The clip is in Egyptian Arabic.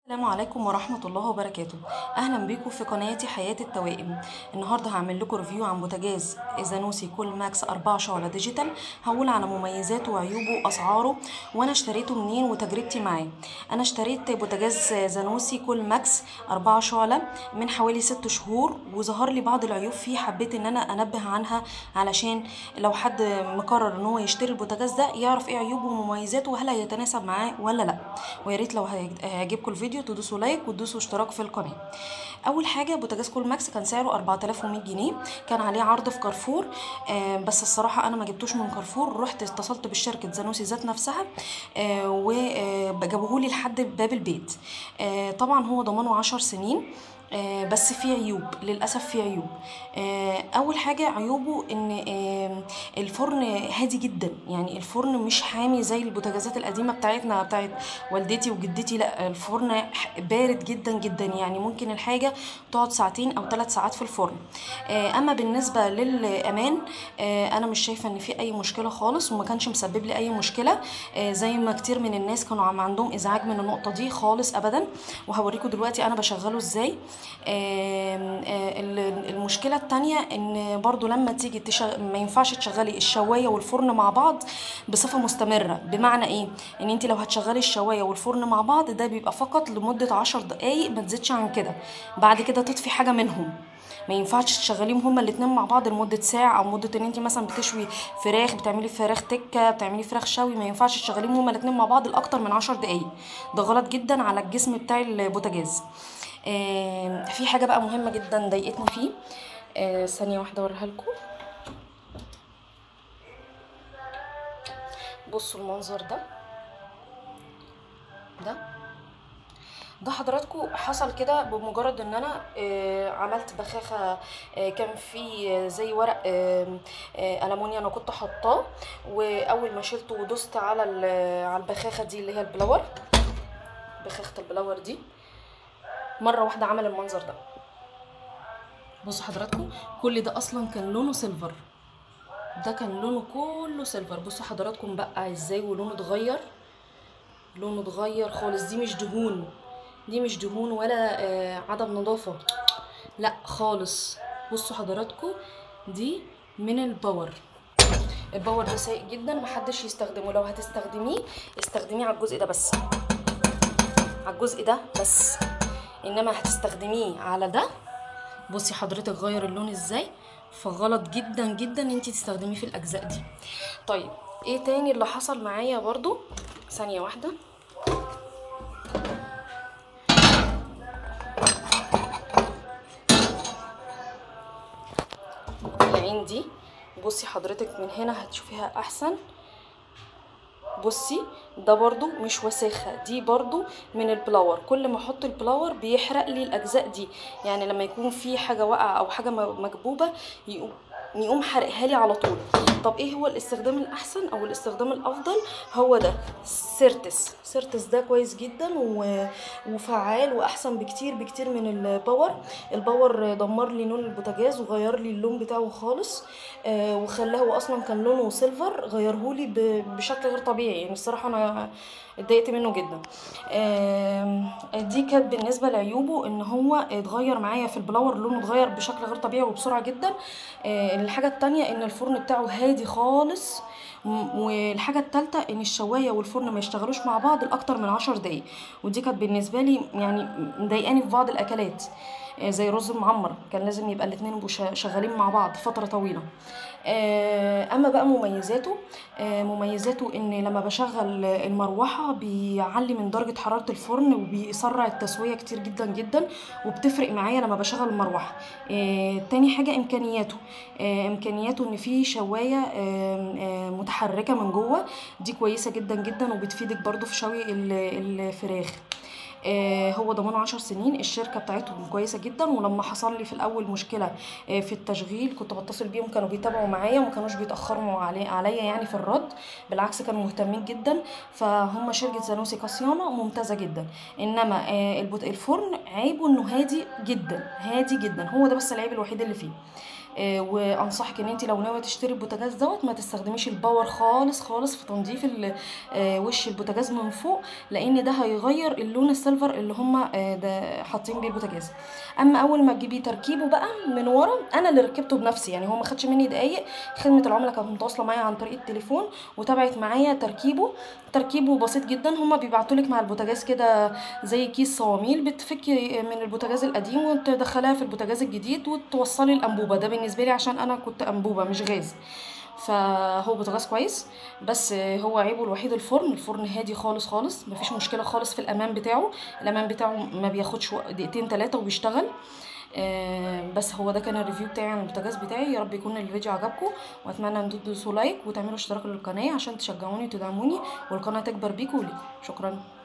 السلام عليكم ورحمة الله وبركاته أهلا بيكم في قناتي حياة التوائم النهاردة هعمل لكم ريفيو عن بوتاجاز زانوسي كول ماكس 4 شعلة ديجيتال هقول على مميزاته وعيوبه وأسعاره وأنا اشتريته منين وتجربتي معاه أنا اشتريت بوتاجاز زانوسي كول ماكس 4 شعلة من حوالي 6 شهور وظهر لي بعض العيوب فيه حبيت إن أنا أنبه عنها علشان لو حد مقرر إن هو يشتري البوتاجاز ده يعرف إيه عيوبه ومميزاته وهل هيتناسب معاه ولا لأ ويا ريت لو هيعجبكم الفيديو تدوسوا لايك وتدوسوا اشتراك في القناه اول حاجه بوتاجاز كول ماكس كان سعره 4100 جنيه كان عليه عرض في كارفور آه بس الصراحه انا ما جبتوش من كارفور رحت اتصلت بالشركه زانوسي ذات نفسها آه وجابوه لي لحد باب البيت آه طبعا هو ضمانه 10 سنين آه بس في عيوب للاسف في عيوب آه اول حاجه عيوبه ان آه الفرن هادي جدا يعني الفرن مش حامي زي البوتاجازات القديمه بتاعتنا بتاعت والدتي وجدتي لا الفرن بارد جدا جدا يعني ممكن الحاجه تقعد ساعتين او ثلاث ساعات في الفرن اما بالنسبه للامان انا مش شايفه ان في اي مشكله خالص وما كانش مسبب لي اي مشكله زي ما كتير من الناس كانوا عندهم ازعاج من النقطه دي خالص ابدا وهوريكم دلوقتي انا بشغله ازاي المشكله التانية ان برضو لما تيجي تشغ... ما ينفعش تشغلي الشوايه والفرن مع بعض بصفه مستمره بمعنى ايه ان انت لو هتشغلي الشوايه والفرن مع بعض ده بيبقى فقط لمده عشر دقايق ما تزيدش عن كده بعد كده تطفي حاجه منهم ما ينفعش تشغليهم هما الاتنين مع بعض لمده ساعه او مده ان انت مثلا بتشوي فراخ بتعملي فراخ تكه بتعملي فراخ شوي ما ينفعش تشغليهم هما الاتنين مع بعض لاكتر من عشر دقايق ده غلط جدا على الجسم بتاع البوتاجاز آه في حاجه بقى مهمه جدا ضايقتني فيه آه ثانيه واحده اوريها لكم بصوا المنظر ده ده ده حضراتكم حصل كده بمجرد ان انا آه عملت بخاخه آه كان في زي ورق آه المونيا انا كنت حاطاه واول ما شلته ودوست على على البخاخه دي اللي هي البلور بخاخه البلور دي مره واحده عمل المنظر ده بصوا حضراتكم كل ده اصلا كان لونه سيلفر ده كان لونه كله سيلفر بصوا حضراتكم بقى ازاي ولونه اتغير لونه اتغير خالص دي مش دهون دي مش دهون ولا آه عدم نظافه لا خالص بصوا حضراتكم دي من الباور الباور ده سيء جدا محدش يستخدمه لو هتستخدميه استخدميه على الجزء ده بس على الجزء ده بس انما هتستخدميه على ده بصي حضرتك غير اللون ازاي فغلط جدا جدا ان انت تستخدميه في الاجزاء دي طيب ايه تاني اللي حصل معايا برضو ثانيه واحده العين دي بصي حضرتك من هنا هتشوفيها احسن بصي ده برضو مش وساخة دي برضو من البلاور كل ما احط البلاور بيحرق لي الاجزاء دي يعني لما يكون في حاجة واقعة او حاجة مكبوبة يقوم يقوم حرقها لي على طول طب ايه هو الاستخدام الاحسن او الاستخدام الافضل هو ده سيرتس سيرتس ده كويس جدا وفعال واحسن بكتير بكتير من الباور الباور دمر لي لون البوتاجاز وغير لي اللون بتاعه خالص آه وخلاه هو اصلا كان لونه سيلفر غيره لي بشكل غير طبيعي يعني الصراحه انا اتضايقت منه جدا آه دي كانت بالنسبه لعيوبه ان هو اتغير معايا في البلاور لونه اتغير بشكل غير طبيعي وبسرعه جدا آه الحاجه التانية ان الفرن بتاعه هادي خالص والحاجة التالتة ان الشواية والفرن ما يشتغلوش مع بعض لاكتر من عشر دقايق ودي كانت بالنسبة لي يعني مضايقاني في بعض الاكلات زي الرز المعمر كان لازم يبقى الاتنين يبقوا شغالين مع بعض فترة طويلة اما بقى مميزاته مميزاته ان لما بشغل المروحه بيعلي من درجه حراره الفرن وبيسرع التسويه كتير جدا جدا وبتفرق معايا لما بشغل المروحه تاني حاجه امكانياته امكانياته ان في شوايه متحركه من جوه دي كويسه جدا جدا وبتفيدك برضو في شوي الفراخ آه هو ضمانه عشر سنين الشركة بتاعتهم كويسة جدا ولما حصل لي في الأول مشكلة آه في التشغيل كنت بتصل بيهم كانوا بيتابعوا معايا وما كانوش بيتأخروا علي عليا يعني في الرد بالعكس كانوا مهتمين جدا فهم شركة زانوسي كاسيانا ممتازة جدا إنما آه الفرن عيبه إنه هادي جدا هادي جدا هو ده بس العيب الوحيد اللي فيه آه، وانصحك ان انت لو ناويه تشتري البوتاجاز دوت ما تستخدميش الباور خالص خالص في تنظيف ال- آه، وش البوتاجاز من فوق لان ده هيغير اللون السيلفر اللي هم ده حاطين بيه البوتاجاز اما اول ما تجيبي تركيبه بقى من ورا انا اللي ركبته بنفسي يعني هو ما خدش مني دقايق خدمه العملاء كانت متواصله معايا عن طريق التليفون وتابعت معايا تركيبه تركيبه بسيط جدا هما بيبعتوا لك مع البوتاجاز كده زي كيس صواميل بتفكي من البوتاجاز القديم وتدخليها في البوتاجاز الجديد وتوصلي الانبوبه ده بالنسبه لي عشان انا كنت انبوبه مش غاز فهو بوتاجاز كويس بس هو عيبه الوحيد الفرن الفرن هادي خالص خالص مفيش مشكله خالص في الامان بتاعه الامان بتاعه ما بياخدش وق- دقيقتين ثلاثه وبيشتغل آه، بس هو ده كان الريفيو بتاعي عن البوتاجاز بتاعي يا رب يكون الفيديو عجبكم واتمنى ان تدوسوا لايك وتعملوا اشتراك للقناه عشان تشجعوني وتدعموني والقناه تكبر بيكوا وليكوا شكرا